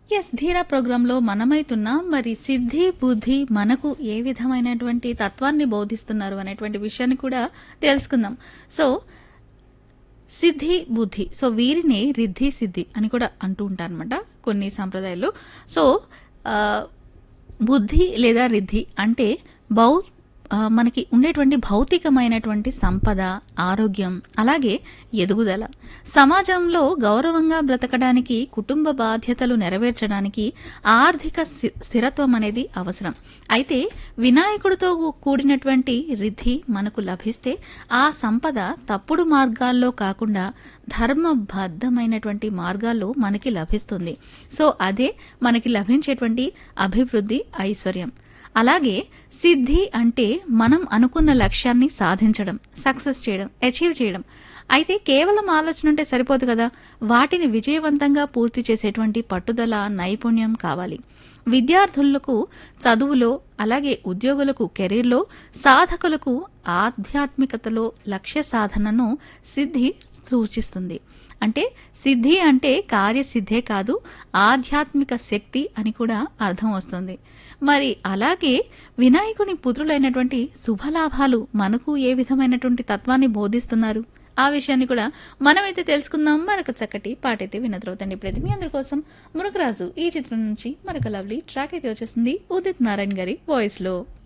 yes ధీరా ప్రోగ్రాంలో మనమైతున్నాం మరి సిద్ధి బుద్ధి మనకు ఏ విధమైనటువంటి తత్వాన్ని బోధిస్తున్నారు అనేటువంటి విషయాన్ని కూడా తెలుసుకుందాం సో సిద్ధి బుద్ధి సో వీరిని రిద్ధి సిద్ధి అని కూడా అంటూ ఉంటారనమాట కొన్ని సాంప్రదాయాలు సో ఆ, బుద్ధి లేదా రిద్ధి అంటే బౌ ఆ, మనకి ఉండేటువంటి భౌతికమైనటువంటి సంపద ఆరోగ్యం అలాగే ఎదుగుదల సమాజంలో గౌరవంగా బ్రతకడానికి కుటుంబ బాధ్యతలు నెరవేర్చడానికి ఆర్థిక స్థి- స్థిరత్వం అనేది అవసరం అయితే వినాయకుడితో కూడినటువంటి రిద్ధి మనకు లభిస్తే ఆ సంపద తప్పుడు మార్గాల్లో కాకుండా ధర్మబద్ధమైనటువంటి మార్గాల్లో మనకి లభిస్తుంది సో అదే మనకి లభించేటువంటి అభివృద్ధి ఐశ్వర్యం అలాగే సిద్ధి అంటే మనం అనుకున్న లక్ష్యాన్ని సాధించడం సక్సెస్ చేయడం అచీవ్ చేయడం అయితే కేవలం ఆలోచన ఉంటే సరిపోదు కదా వాటిని విజయవంతంగా పూర్తి చేసేటువంటి పట్టుదల నైపుణ్యం కావాలి విద్యార్థులకు చదువులో అలాగే ఉద్యోగులకు కెరీర్లో సాధకులకు ఆధ్యాత్మికతలో లక్ష్య సాధనను సిద్ధి సూచిస్తుంది అంటే సిద్ధి అంటే కార్యసిద్ధే కాదు ఆధ్యాత్మిక శక్తి అని కూడా అర్థం వస్తుంది మరి అలాగే వినాయకుని పుత్రులైనటువంటి శుభలాభాలు మనకు ఏ విధమైనటువంటి తత్వాన్ని బోధిస్తున్నారు ఆ విషయాన్ని కూడా మనమైతే తెలుసుకుందాం మరొక చక్కటి పాటైతే వినద్రవుతండి ఇప్పుడైతే మీ అందరి కోసం మునకరాజు ఈ చిత్రం నుంచి మరొక లవ్లీ ట్రాక్ అయితే వచ్చేసింది ఉదిత్ నారాయణ గారి వాయిస్ లో